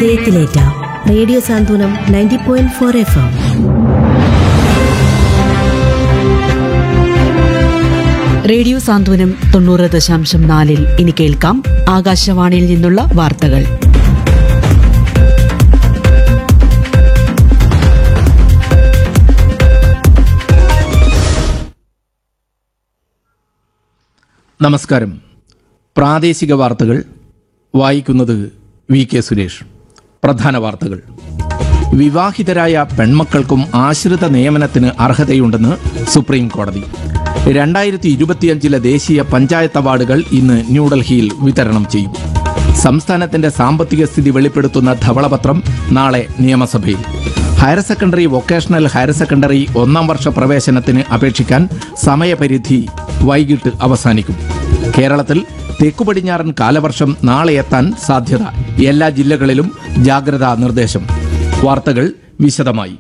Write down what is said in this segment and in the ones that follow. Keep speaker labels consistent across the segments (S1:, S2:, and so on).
S1: ഹൃദയത്തിലേറ്റ radio Santhwanam ninety point four F M
S2: radio Santhwanam തൊണ്ണൂറ് ദശാംശം നാലിൽ ഇനി കേൾക്കാം ആകാശവാണിയിൽ നിന്നുള്ള വാർത്തകൾ
S3: നമസ്കാരം പ്രാദേശിക വാർത്തകൾ വായിക്കുന്നത് വി കെ സുരേഷ് പ്രധാന വാർത്തകൾ വിവാഹിതരായ പെൺമക്കൾക്കും ആശ്രിത നിയമനത്തിന് അർഹതയുണ്ടെന്ന് സുപ്രീം കോടതി രണ്ടായിരത്തി ഇരുപത്തിയഞ്ചിലെ ദേശീയ പഞ്ചായത്ത് അവാർഡുകൾ ഇന്ന് ന്യൂഡൽഹിയിൽ വിതരണം ചെയ്യും സംസ്ഥാനത്തിന്റെ സാമ്പത്തിക സ്ഥിതി വെളിപ്പെടുത്തുന്ന ധവളപത്രം നാളെ നിയമസഭയിൽ higher secondary vocational higher secondary ഒന്നാം വർഷ പ്രവേശനത്തിന് അപേക്ഷിക്കാൻ സമയപരിധി വൈകിട്ട് അവസാനിക്കും കേരളത്തിൽ തെക്കു പടിഞ്ഞാറൻ കാലവർഷം നാളെ എത്താൻ സാധ്യത എല്ലാ ജില്ലകളിലും ജാഗ്രതാ നിർദ്ദേശം വാർത്തകൾ വിശദമായി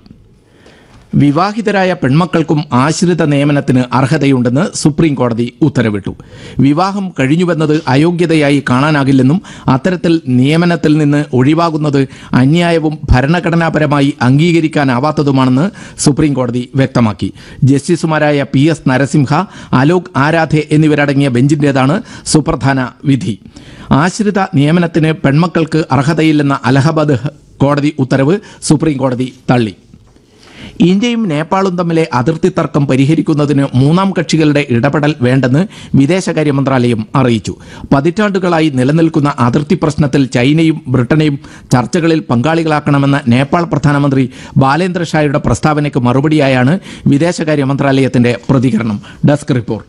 S3: വിവാഹിതരായ പെൺമക്കൾക്കും ആശ്രിത നിയമനത്തിന് അർഹതയുണ്ടെന്ന് സുപ്രീം കോടതി ഉത്തരവിട്ടു വിവാഹം കഴിഞ്ഞുവെന്നത് അയോഗ്യതയായി കാണാനാകില്ലെന്നും അത്തരത്തിൽ നിയമനത്തിൽ നിന്ന് ഒഴിവാകുന്നത് അന്യായവും ഭരണഘടനാപരമായി അംഗീകരിക്കാനാവാത്തതുമാണെന്ന് സുപ്രീം കോടതി വ്യക്തമാക്കി ജസ്റ്റിസുമാരായ പി എസ് നരസിംഹ അലോക് ആരാധെ എന്നിവരടങ്ങിയ ബെഞ്ചിന്റേതാണ് സുപ്രധാന വിധി ആശ്രിത നിയമനത്തിന് പെൺമക്കൾക്ക് അർഹതയില്ലെന്ന അലഹബാദ് കോടതി ഉത്തരവ് സുപ്രീം കോടതി തള്ളി ഇന്ത്യയും നേപ്പാളും തമ്മിലെ അതിർത്തി തർക്കം പരിഹരിക്കുന്നതിന് മൂന്നാം കക്ഷികളുടെ ഇടപെടൽ വേണ്ടെന്ന് വിദേശകാര്യ മന്ത്രാലയം അറിയിച്ചു പതിറ്റാണ്ടുകളായി നിലനിൽക്കുന്ന അതിർത്തി പ്രശ്നത്തിൽ ചൈനയും ബ്രിട്ടനെയും ചർച്ചകളിൽ പങ്കാളികളാക്കണമെന്ന നേപ്പാൾ പ്രധാനമന്ത്രി ബാലേന്ദ്ര ഷായുടെ പ്രസ്താവനയ്ക്ക് മറുപടിയായാണ് വിദേശകാര്യ മന്ത്രാലയത്തിന്റെ പ്രതികരണം ഡെസ്ക് റിപ്പോർട്ട്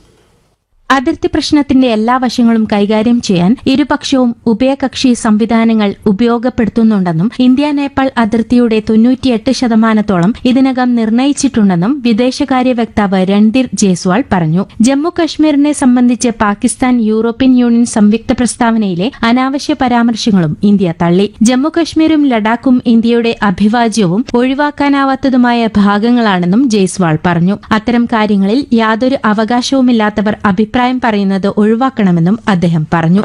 S4: അതിർത്തി പ്രശ്നത്തിന്റെ എല്ലാ വശങ്ങളും കൈകാര്യം ചെയ്യാൻ ഇരുപക്ഷവും ഉഭയകക്ഷി സംവിധാനങ്ങൾ ഉപയോഗപ്പെടുത്തുന്നുണ്ടെന്നും ഇന്ത്യ നേപ്പാൾ അതിർത്തിയുടെ തൊണ്ണൂറ്റിയെട്ട് ശതമാനത്തോളം ഇതിനകം നിർണയിച്ചിട്ടുണ്ടെന്നും വിദേശകാര്യ വക്താവ് രൺധീർ ജയ്സ്വാൾ പറഞ്ഞു ജമ്മു കശ്മീരിനെ സംബന്ധിച്ച് പാകിസ്ഥാൻ യൂറോപ്യൻ യൂണിയൻ സംയുക്ത പ്രസ്താവനയിലെ അനാവശ്യ പരാമർശങ്ങളും ഇന്ത്യ തള്ളി ജമ്മു കശ്മീരും ലഡാക്കും ഇന്ത്യയുടെ അഭിവാജ്യവും ഒഴിവാക്കാനാവാത്തതുമായ ഭാഗങ്ങളാണെന്നും ജയ്സ്വാൾ പറഞ്ഞു അത്തരം കാര്യങ്ങളിൽ യാതൊരു അവകാശവുമില്ലാത്തവർ അഭിപ്രായം പറയുന്നത് ഒഴിവാക്കണമെന്നും അദ്ദേഹം പറഞ്ഞു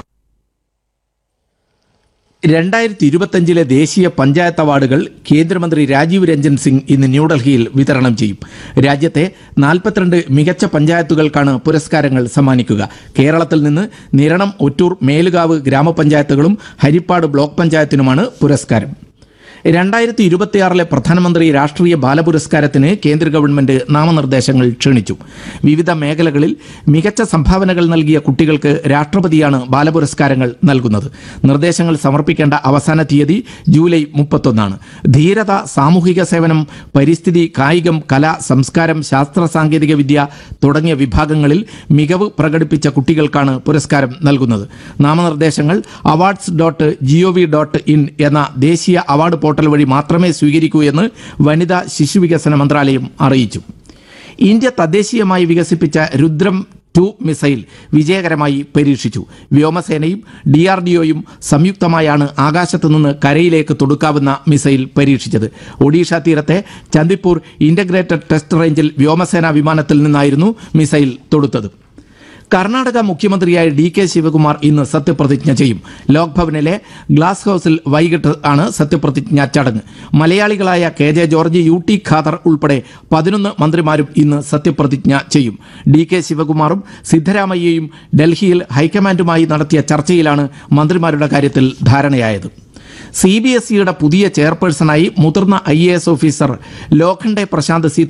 S3: രണ്ടായിരത്തി ഇരുപത്തഞ്ചിലെ ദേശീയ പഞ്ചായത്ത് അവാർഡുകൾ കേന്ദ്രമന്ത്രി രാജീവ് രഞ്ജൻ സിംഗ് ഇന്ന് ന്യൂഡൽഹിയിൽ വിതരണം ചെയ്യും രാജ്യത്തെ നാൽപ്പത്തിരണ്ട് മികച്ച പഞ്ചായത്തുകൾക്കാണ് പുരസ്കാരങ്ങൾ സമ്മാനിക്കുക കേരളത്തിൽ നിന്ന് നിരണം ഒറ്റൂർ മേലുകാവ് ഗ്രാമപഞ്ചായത്തുകളും ഹരിപ്പാട് ബ്ലോക്ക് പഞ്ചായത്തിനുമാണ് പുരസ്കാരം രണ്ടായിരത്തി ഇരുപത്തിയാറിലെ പ്രധാനമന്ത്രി രാഷ്ട്രീയ ബാലപുരസ്കാരത്തിന് കേന്ദ്ര ഗവൺമെന്റ് നാമനിർദ്ദേശങ്ങൾ ക്ഷണിച്ചു വിവിധ മേഖലകളിൽ മികച്ച സംഭാവനകൾ നൽകിയ കുട്ടികൾക്ക് രാഷ്ട്രപതിയാണ് ബാലപുരസ്കാരങ്ങൾ നൽകുന്നത് നിർദ്ദേശങ്ങൾ സമർപ്പിക്കേണ്ട അവസാന തീയതി ജൂലൈ മുപ്പത്തൊന്നാണ് ധീരത സാമൂഹിക സേവനം പരിസ്ഥിതി കായികം കല സംസ്കാരം ശാസ്ത്ര സാങ്കേതിക വിദ്യ തുടങ്ങിയ വിഭാഗങ്ങളിൽ മികവ് പ്രകടിപ്പിച്ച കുട്ടികൾക്കാണ് പുരസ്കാരം നൽകുന്നത് നാമനിർദ്ദേശങ്ങൾ awards dot G O V dot in എന്ന ദേശീയ അവാർഡ് പോർട്ടൽ വഴി മാത്രമേ സ്വീകരിക്കൂ എന്ന് വനിതാ ശിശുവികസന മന്ത്രാലയം അറിയിച്ചു ഇന്ത്യ തദ്ദേശീയമായി വികസിപ്പിച്ച രുദ്രം ടു മിസൈൽ വിജയകരമായി പരീക്ഷിച്ചു വ്യോമസേനയും ഡി ആർ ഡി ഒയും സംയുക്തമായാണ് ആകാശത്തു നിന്ന് കരയിലേക്ക് തൊടുക്കാവുന്ന മിസൈൽ പരീക്ഷിച്ചത് ഒഡീഷ തീരത്തെ ചന്ദിപ്പൂർ ഇന്റഗ്രേറ്റഡ് ടെസ്റ്റ് റേഞ്ചിൽ വ്യോമസേനാ വിമാനത്തിൽ നിന്നായിരുന്നു മിസൈൽ തൊടുത്തത് കർണാടക മുഖ്യമന്ത്രിയായ ഡി കെ ശിവകുമാർ ഇന്ന് സത്യപ്രതിജ്ഞ ചെയ്യും ലോക് ഭവനിലെ ഗ്ലാസ് ഹൌസിൽ വൈകിട്ട് ആണ് സത്യപ്രതിജ്ഞാ ചടങ്ങ് മലയാളികളായ K J George U T Khader ഉൾപ്പെടെ പതിനൊന്ന് മന്ത്രിമാരും ഇന്ന് സത്യപ്രതിജ്ഞ ചെയ്യും ഡി കെ ശിവകുമാറും സിദ്ധരാമയ്യയും ഡൽഹിയിൽ ഹൈക്കമാൻഡുമായി നടത്തിയ ചർച്ചയിലാണ് മന്ത്രിമാരുടെ കാര്യത്തിൽ ധാരണയായത് സി ബി എസ് ഇയുടെ പുതിയ ചെയർപേഴ്സണായി മുതിർന്ന I A S officer Lokhande Prashant C